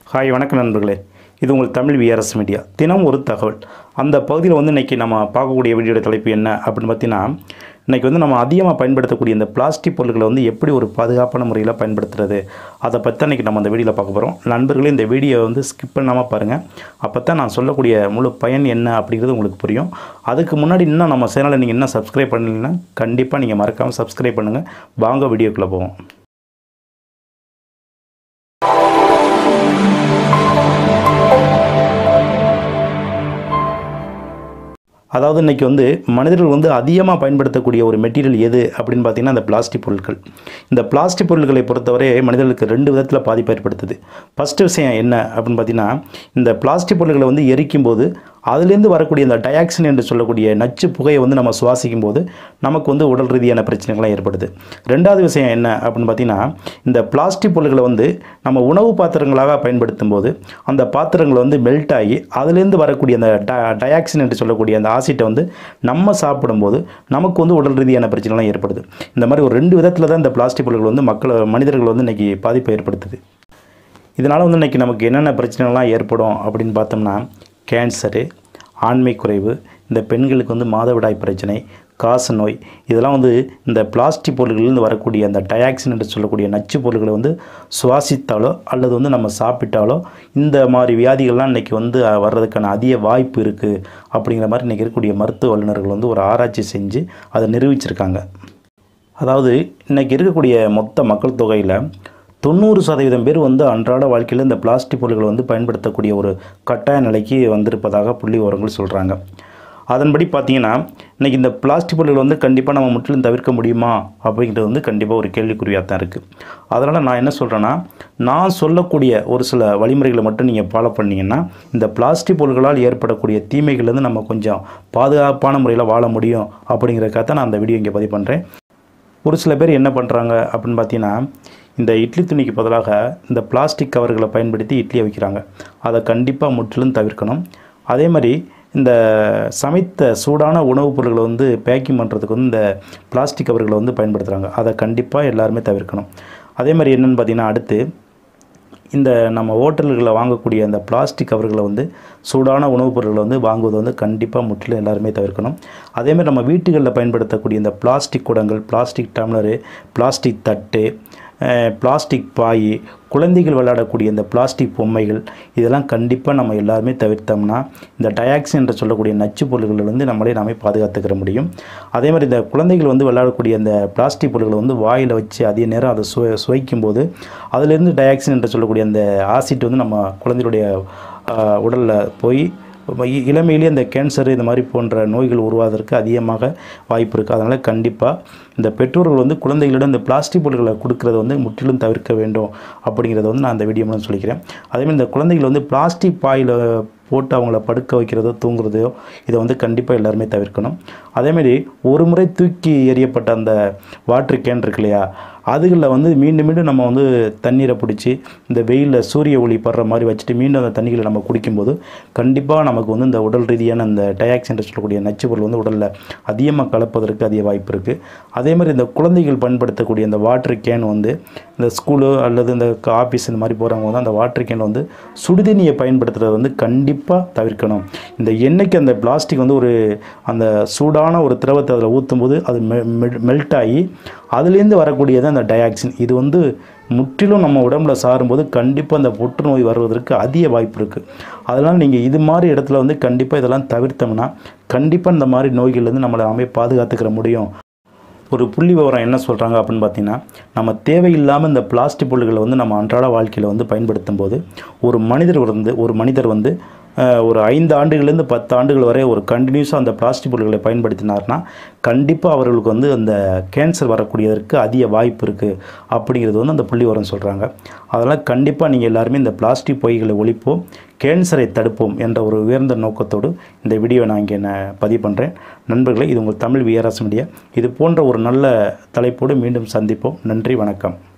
hi வணக்கம் நண்பர்களே இது உங்கள் தமிழ் விஆர்எஸ் மீடியா தினம் ஒரு தகவல் அந்த பகுதியில் வந்து இன்றைக்கி நம்ம பார்க்கக்கூடிய வீடியோட தலைப்பு என்ன அப்படின்னு பார்த்தீங்கன்னா இன்றைக்கி வந்து நம்ம அதிகமாக பயன்படுத்தக்கூடிய இந்த பிளாஸ்டிக் பொருட்களை வந்து எப்படி ஒரு பாதுகாப்பான முறையில் பயன்படுத்துறது அதை பற்றி இன்றைக்கி நம்ம அந்த வீடியோவில் பார்க்க போகிறோம் நண்பர்களே இந்த வீடியோ வந்து ஸ்கிப் பண்ணாமல் பாருங்கள் அப்போ தான் நான் சொல்லக்கூடிய முழு பயன் என்ன அப்படிங்கிறது உங்களுக்கு புரியும் அதுக்கு முன்னாடி இன்னும் நம்ம சேனலை நீங்கள் இன்னும் சப்ஸ்கிரைப் பண்ணலைன்னா கண்டிப்பாக நீங்கள் மறக்காமல் சப்ஸ்கிரைப் பண்ணுங்கள் வாங்க வீடியோக்குள்ளே போவோம் அதாவது இன்றைக்கி வந்து மனிதர்கள் வந்து அதிகமாக பயன்படுத்தக்கூடிய ஒரு மெட்டீரியல் எது அப்படின்னு பார்த்தீங்கன்னா இந்த பிளாஸ்டிக் பொருட்கள் இந்த பிளாஸ்டிக் பொருட்களை பொறுத்தவரை மனிதர்களுக்கு ரெண்டு விதத்தில் பாதிப்பு ஏற்படுத்துது ஃபஸ்ட்டு விஷயம் என்ன அப்படின்னு பார்த்தீங்கன்னா இந்த பிளாஸ்டிக் பொருட்களை வந்து எரிக்கும் போது அதுலேருந்து வரக்கூடிய இந்த டயாக்சின் என்று சொல்லக்கூடிய நச்சு புகையை வந்து நம்ம சுவாசிக்கும் போது நமக்கு வந்து உடல் ரீதியான பிரச்சனைகள்லாம் ஏற்படுது ரெண்டாவது விஷயம் என்ன அப்படின்னு பார்த்தீங்கன்னா இந்த பிளாஸ்டிக் பொருட்களை வந்து நம்ம உணவு பாத்திரங்களாக பயன்படுத்தும் போது அந்த பாத்திரங்கள் வந்து மெல்ட் ஆகி அதுலேருந்து வரக்கூடிய அந்த ட டயாக்சின் என்று சொல்லக்கூடிய அந்த ஆசிட்டை வந்து நம்ம சாப்பிடும்போது நமக்கு வந்து உடல் ரீதியான பிரச்சனைலாம் ஏற்படுது இந்த மாதிரி ஒரு ரெண்டு விதத்தில் தான் இந்த பிளாஸ்டிக் பொருட்கள் வந்து மக்கள் மனிதர்கள் வந்து இன்றைக்கி பாதிப்பை ஏற்படுத்துது இதனால் வந்து இன்றைக்கி நமக்கு என்னென்ன பிரச்சனைகள்லாம் ஏற்படும் அப்படின்னு பார்த்தோம்னா கேன்சரு ஆண்மை குறைவு இந்த பெண்களுக்கு வந்து மாதவிடாய் பிரச்சனை காச நோய் இதெல்லாம் வந்து இந்த பிளாஸ்டிக் பொருள்களிலிருந்து வரக்கூடிய அந்த டயாக்சின் என்று சொல்லக்கூடிய நச்சு பொருள்களை வந்து சுவாசித்தாலோ அல்லது வந்து நம்ம சாப்பிட்டாலோ இந்த மாதிரி வியாதிகள்லாம் இன்றைக்கி வந்து அஹ், வர்றதுக்கான அதிக வாய்ப்பு இருக்குது அப்படிங்கிற மாதிரி இன்றைக்கி இருக்கக்கூடிய மருத்துவ வல்லுநர்கள் வந்து ஒரு ஆராய்ச்சி செஞ்சு அதை நிரூபிச்சிருக்காங்க அதாவது இன்றைக்கி இருக்கக்கூடிய மொத்த மக்கள் தொகையில் தொண்ணூறு சதவீதம் பேர் வந்து அன்றாட வாழ்க்கையில் இந்த பிளாஸ்டிக் பொருட்களை வந்து பயன்படுத்தக்கூடிய ஒரு கட்டாய நிலைக்கு வந்திருப்பதாக புள்ளி விவரங்கள் சொல்கிறாங்க அதன்படி பார்த்தீங்கன்னா இன்றைக்கி இந்த பிளாஸ்டிக் பொருட்கள் வந்து கண்டிப்பாக நம்ம முற்றிலும் தவிர்க்க முடியுமா அப்படிங்கிறது வந்து கண்டிப்பாக ஒரு கேள்விக்குறியாக தான் இருக்குது அதனால் நான் என்ன சொல்கிறேன்னா நான் சொல்லக்கூடிய ஒரு சில வழிமுறைகளை மட்டும் நீங்கள் ஃபாலோ பண்ணீங்கன்னா இந்த பிளாஸ்டிக் பொருட்களால் ஏற்படக்கூடிய தீமைகள்லேருந்து நம்ம கொஞ்சம் பாதுகாப்பான முறையில் வாழ முடியும் அப்படிங்கிறதுக்காக தான் நான் அந்த வீடியோ இங்கே பதிவு பண்ணுறேன் ஒரு சில பேர் என்ன பண்ணுறாங்க அப்படின்னு பார்த்தீங்கன்னா இந்த இட்லி துணிக்கு பதிலாக இந்த பிளாஸ்டிக் கவர்களை பயன்படுத்தி இட்லியை வைக்கிறாங்க அதை கண்டிப்பாக முற்றிலும் தவிர்க்கணும் அதே மாதிரி இந்த சமைத்த சூடான உணவுப் பொருட்களை வந்து பேக்கிங் பண்ணுறதுக்கு வந்து இந்த பிளாஸ்டிக் கவர்களை வந்து பயன்படுத்துகிறாங்க அதை கண்டிப்பாக எல்லாருமே தவிர்க்கணும் அதே மாதிரி என்னென்னு பார்த்தீங்கன்னா அடுத்து இந்த நம்ம ஹோட்டல்களில் வாங்கக்கூடிய அந்த பிளாஸ்டிக் கவர்களை வந்து சூடான உணவுப் பொருட்களை வந்து வாங்குவது வந்து கண்டிப்பாக முற்றிலும் எல்லாருமே தவிர்க்கணும் அதேமாதிரி நம்ம வீட்டுகளில் பயன்படுத்தக்கூடிய இந்த பிளாஸ்டிக் குடங்கள் பிளாஸ்டிக் டம்ளரு பிளாஸ்டிக் தட்டு அஹ், பிளாஸ்டிக் பாய் குழந்தைகள் விளையாடக்கூடிய இந்த பிளாஸ்டிக் பொம்மைகள் இதெல்லாம் கண்டிப்பாக நம்ம எல்லாருமே தவிர்த்தோம்னா இந்த டயாக்சின் என்று சொல்லக்கூடிய நச்சு பொருள்களிலிருந்து நம்மளே நாமே பாதுகாத்துக்கிற முடியும் அதே மாதிரி இந்த குழந்தைகள் வந்து விளையாடக்கூடிய அந்த பிளாஸ்டிக் பொருட்களை வந்து வாயில் வச்சு அதிக நேரம் அதை சுவை சுவைக்கும் போது அதிலிருந்து டயாக்சின் என்று சொல்லக்கூடிய அந்த ஆசிட் வந்து நம்ம குழந்தைகளுடைய உடலில் போய் இ- இளமையிலேயே இந்த கேன்சர் இந்த மாதிரி போன்ற நோய்கள் உருவாவதற்கு அதிகமாக வாய்ப்பு இருக்குது அதனால் கண்டிப்பாக இந்த பெற்றோர்கள் வந்து குழந்தைகளிடம் இந்த பிளாஸ்டிக் பொருட்களை கொடுக்கறத வந்து முற்றிலும் தவிர்க்க வேண்டும் அப்படிங்கிறத வந்து நான் அந்த வீடியோ மூலம் சொல்லிக்கிறேன் அதேமாதிரி இந்த குழந்தைகள் வந்து பிளாஸ்டிக் பாயில் போட்டு அவங்கள படுக்க வைக்கிறதோ தூங்குறதோ இதை வந்து கண்டிப்பாக எல்லாருமே தவிர்க்கணும் அதேமாரி ஒரு முறை தூக்கி எறியப்பட்ட அந்த வாட்டர் கேன் இருக்கு இல்லையா அதுகளில் வந்து மீண்டும் மீண்டும் நம்ம வந்து தண்ணீரை பிடிச்சி இந்த வெயிலில் சூரிய ஒளி படுற மாதிரி வச்சுட்டு மீண்டும் அந்த தண்ணிகளை நம்ம குடிக்கும்போது கண்டிப்பாக நமக்கு வந்து இந்த உடல் ரீதியான அந்த டயாக்ஸ் என்று சொல்லக்கூடிய நச்சு பொருள் வந்து உடலில் அதிகமாக கலப்பதற்கு அதிக வாய்ப்பு இருக்குது அதே மாதிரி இந்த குழந்தைகள் பயன்படுத்தக்கூடிய இந்த வாட்டர் கேன் வந்து இந்த ஸ்கூலு அல்லது இந்த ஆஃபீஸ் இந்த மாதிரி போகிறவங்க வந்து அந்த வாட்டர் கேன் வந்து சுடுதண்ணியை பயன்படுத்துறது வந்து கண்டிப்பாக தவிர்க்கணும் இந்த எண்ணெய்க்கு அந்த பிளாஸ்டிக் வந்து ஒரு அந்த சூடான ஒரு திரவத்தை அதில் ஊற்றும்போது அது மெல்ட் ஆகி அதுலேருந்து வரக்கூடியது அந்த டயாக்சின் இது வந்து முற்றிலும் நம்ம உடம்புல சாரும்போது கண்டிப்பாக அந்த புற்றுநோய் வருவதற்கு அதிக வாய்ப்பு இருக்குது அதனால் நீங்கள் இது மாதிரி இடத்துல வந்து கண்டிப்பாக இதெல்லாம் தவிர்த்தோம்னா கண்டிப்பாக இந்த மாதிரி நோய்கள்லேருந்து நம்மளை நாமே பாதுகாத்துக்கிற முடியும் ஒரு புள்ளி விவரம் என்ன சொல்கிறாங்க அப்படின்னு பார்த்தீங்கன்னா நம்ம தேவையில்லாமல் இந்த பிளாஸ்டிக் பொருட்களை வந்து நம்ம அன்றாட வாழ்க்கையில் வந்து பயன்படுத்தும் போது ஒரு மனிதர் வந்து ஒரு மனிதர் வந்து அஹ், ஒரு ஐந்து ஆண்டுகள்லேருந்து பத்து ஆண்டுகள் வரை ஒரு கண்டினியூஸாக அந்த பிளாஸ்டிக் பொருட்களை பயன்படுத்தினார்னா கண்டிப்பாக அவர்களுக்கு வந்து அந்த கேன்சர் வரக்கூடியதற்கு அதிக வாய்ப்பு இருக்குது அப்படிங்கிறது வந்து அந்த புள்ளி விவரம் சொல்கிறாங்க அதனால் கண்டிப்பாக நீங்கள் எல்லாருமே இந்த பிளாஸ்டிக் பொய்களை ஒழிப்போம் கேன்சரை தடுப்போம் என்ற ஒரு உயர்ந்த நோக்கத்தோடு இந்த வீடியோ நான் இங்கே நான் பதிவு பண்ணுறேன் நண்பர்களே இது உங்கள் தமிழ் விஆர்எஸ் மீடியா இது போன்ற ஒரு நல்ல தலைப்போடு மீண்டும் சந்திப்போம் நன்றி வணக்கம்